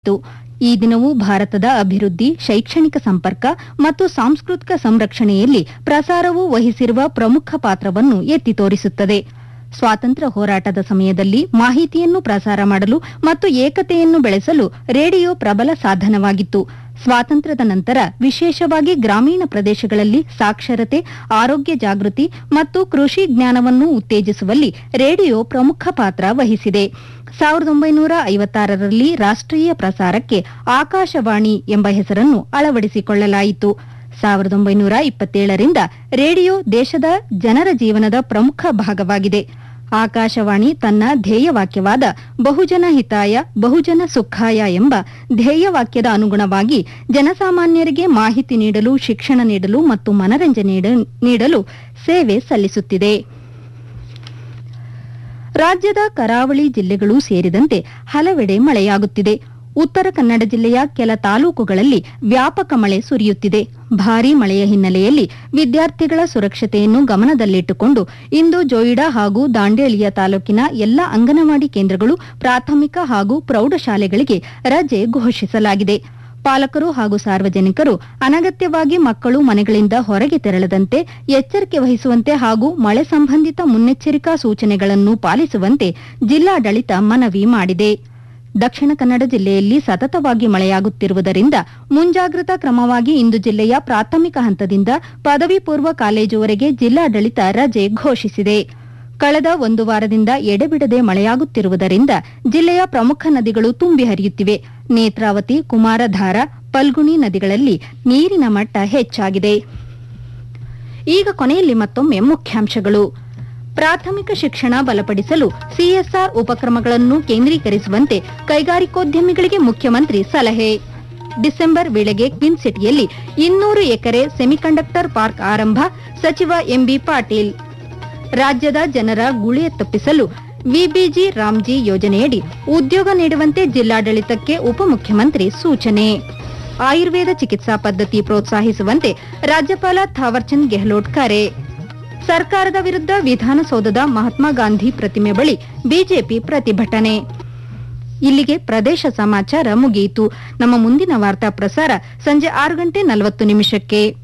ಇತ್ತು ಈ ದಿನವು ಭಾರತದ ಅಭಿವೃದ್ಧಿ ಶೈಕ್ಷಣಿಕ ಸಂಪರ್ಕ ಮತ್ತು ಸಾಂಸ್ಕೃತಿಕ ಸಂರಕ್ಷಣೆಯಲ್ಲಿ ಪ್ರಸಾರವು ವಹಿಸಿರುವ ಪ್ರಮುಖ ಪಾತ್ರವನ್ನು ಎತ್ತಿ ತೋರಿಸುತ್ತದೆ ಸ್ವಾತಂತ್ರ್ಯ ಹೋರಾಟದ ಸಮಯದಲ್ಲಿ ಮಾಹಿತಿಯನ್ನು ಪ್ರಸಾರ ಮಾಡಲು ಮತ್ತು ಏಕತೆಯನ್ನು ಬೆಳೆಸಲು ರೇಡಿಯೋ ಪ್ರಬಲ ಸಾಧನವಾಗಿತ್ತು ಸ್ವಾತಂತ್ರ್ಯದ ನಂತರ ವಿಶೇಷವಾಗಿ ಗ್ರಾಮೀಣ ಪ್ರದೇಶಗಳಲ್ಲಿ ಸಾಕ್ಷರತೆ ಆರೋಗ್ಯ ಜಾಗೃತಿ ಮತ್ತು ಕೃಷಿ ಜ್ಞಾನವನ್ನು ಉತ್ತೇಜಿಸುವಲ್ಲಿ ರೇಡಿಯೋ ಪ್ರಮುಖ ಪಾತ್ರ ವಹಿಸಿದೆ ಸಾವಿರದ ಒಂಬೈನೂರ ಐವತ್ತಾರರಲ್ಲಿ ರಾಷ್ಟ್ರೀಯ ಪ್ರಸಾರಕ್ಕೆ ಆಕಾಶವಾಣಿ ಎಂಬ ಹೆಸರನ್ನು ಅಳವಡಿಸಿಕೊಳ್ಳಲಾಯಿತು ಸಾವಿರದ ಒಂಬೈನೂರ ಇಪ್ಪತ್ತೇಳರಿಂದ ರೇಡಿಯೋ ದೇಶದ ಜನರ ಜೀವನದ ಪ್ರಮುಖ ಭಾಗವಾಗಿದೆ ಆಕಾಶವಾಣಿ ತನ್ನ ಧ್ಯೇಯವಾಕ್ಯವಾದ ಬಹುಜನ ಹಿತಾಯ ಬಹುಜನ ಸುಖಾಯ ಎಂಬ ಧ್ಯೇಯವಾಕ್ಯದ ಅನುಗುಣವಾಗಿ ಜನಸಾಮಾನ್ಯರಿಗೆ ಮಾಹಿತಿ ನೀಡಲು ಶಿಕ್ಷಣ ನೀಡಲು ಮತ್ತು ಮನರಂಜನೆ ನೀಡ- ನೀಡಲು ಸೇವೆ ಸಲ್ಲಿಸುತ್ತಿದೆ ರಾಜ್ಯದ ಕರಾವಳಿ ಜಿಲ್ಲೆಗಳು ಸೇರಿದಂತೆ ಹಲವೆಡೆ ಮಳೆಯಾಗುತ್ತಿದೆ ಉತ್ತರ ಕನ್ನಡ ಜಿಲ್ಲೆಯ ಕೆಲ ತಾಲೂಕುಗಳಲ್ಲಿ ವ್ಯಾಪಕ ಮಳೆ ಸುರಿಯುತ್ತಿದೆ ಭಾರೀ ಮಳೆಯ ಹಿನ್ನೆಲೆಯಲ್ಲಿ ವಿದ್ಯಾರ್ಥಿಗಳ ಸುರಕ್ಷತೆಯನ್ನು ಗಮನದಲ್ಲಿಟ್ಟುಕೊಂಡು ಇಂದು ಜೋಯಿಡಾ ಹಾಗೂ ದಾಂಡೇಲಿಯ ತಾಲೂಕಿನ ಎಲ್ಲಾ ಅಂಗನವಾಡಿ ಕೇಂದ್ರಗಳು ಪ್ರಾಥಮಿಕ ಹಾಗೂ ಪ್ರೌಢಶಾಲೆಗಳಿಗೆ ರಜೆ ಘೋಷಿಸಲಾಗಿದೆ ಪಾಲಕರು ಹಾಗೂ ಸಾರ್ವಜನಿಕರು ಅನಗತ್ಯವಾಗಿ ಮಕ್ಕಳು ಮನೆಗಳಿಂದ ಹೊರಗೆ ತೆರಳದಂತೆ ಎಚ್ಚರಿಕೆ ವಹಿಸುವಂತೆ ಹಾಗೂ ಮಳೆ ಸಂಬಂಧಿತ ಮುನ್ನೆಚ್ಚರಿಕಾ ಸೂಚನೆಗಳನ್ನು ಪಾಲಿಸುವಂತೆ ಜಿಲ್ಲಾಡಳಿತ ಮನವಿ ಮಾಡಿದೆ ದಕ್ಷಿಣ ಕನ್ನಡ ಜಿಲ್ಲೆಯಲ್ಲಿ ಸತತವಾಗಿ ಮಳೆಯಾಗುತ್ತಿರುವುದರಿಂದ ಮುಂಜಾಗ್ರತಾ ಕ್ರಮವಾಗಿ ಇಂದು ಜಿಲ್ಲೆಯ ಪ್ರಾಥಮಿಕ ಹಂತದಿಂದ ಪದವಿ ಪೂರ್ವ ಕಾಲೇಜುವರೆಗೆ ಜಿಲ್ಲಾಡಳಿತ ರಜೆ ಘೋಷಿಸಿದೆ ಕಳೆದ ಒಂದು ವಾರದಿಂದ ಎಡೆಬಿಡದೆ ಮಳೆಯಾಗುತ್ತಿರುವುದರಿಂದ ಜಿಲ್ಲೆಯ ಪ್ರಮುಖ ನದಿಗಳು ತುಂಬಿ ಹರಿಯುತ್ತಿವೆ ನೇತ್ರಾವತಿ ಕುಮಾರಧಾರ ಪಲ್ಗುಣಿ ನದಿಗಳಲ್ಲಿ ನೀರಿನ ಮಟ್ಟ ಹೆಚ್ಚಾಗಿದೆ ಈಗ ಕೊನೆಯಲ್ಲಿ ಮತ್ತೊಮ್ಮೆ ಮುಖ್ಯಾಂಶಗಳು ಪ್ರಾಥಮಿಕ ಶಿಕ್ಷಣ ಬಲಪಡಿಸಲು ಸಿಎಸ್ಆರ್ ಉಪಕ್ರಮಗಳನ್ನು ಕೇಂದ್ರೀಕರಿಸುವಂತೆ ಕೈಗಾರಿಕೋದ್ಯಮಿಗಳಿಗೆ ಮುಖ್ಯಮಂತ್ರಿ ಸಲಹೆ ಡಿಸೆಂಬರ್ ವೇಳೆಗೆ ಕ್ವಿನ್ ಸಿಟಿಯಲ್ಲಿ ಇನ್ನೂರು ಎಕರೆ ಸೆಮಿಕಂಡಕ್ಟರ್ ಪಾರ್ಕ್ ಆರಂಭ ಸಚಿವ ಎಂಬಿ ಪಾಟೀಲ್ ರಾಜ್ಯದ ಜನರ ಗುಳಿಯ ತಪ್ಪಿಸಲು ವಿಬಿಜಿ ರಾಮ್ಜಿ ಯೋಜನೆಯಡಿ ಉದ್ಯೋಗ ನೀಡುವಂತೆ ಜಿಲ್ಲಾಡಳಿತಕ್ಕೆ ಉಪಮುಖ್ಯಮಂತ್ರಿ ಸೂಚನೆ ಆಯುರ್ವೇದ ಚಿಕಿತ್ಸಾ ಪದ್ಧತಿ ಪ್ರೋತ್ಸಾಹಿಸುವಂತೆ ರಾಜ್ಯಪಾಲ ಥಾವರ್ಚಂದ್ ಗೆಹ್ಲೋಟ್ ಕರೆ ಸರ್ಕಾರದ ವಿರುದ್ಧ ವಿಧಾನಸೌಧದ ಮಹಾತ್ಮ ಗಾಂಧಿ ಪ್ರತಿಮೆ ಬಳಿ ಬಿಜೆಪಿ ಪ್ರತಿಭಟನೆ ಇಲ್ಲಿಗೆ ಪ್ರದೇಶ ಸಮಾಚಾರ ಮುಗಿಯಿತು ನಮ್ಮ ಮುಂದಿನ ವಾರ್ತಾ ಪ್ರಸಾರ ಸಂಜೆ ಆರು ಗಂಟೆ ನಲವತ್ತು ನಿಮಿಷಕ್ಕೆ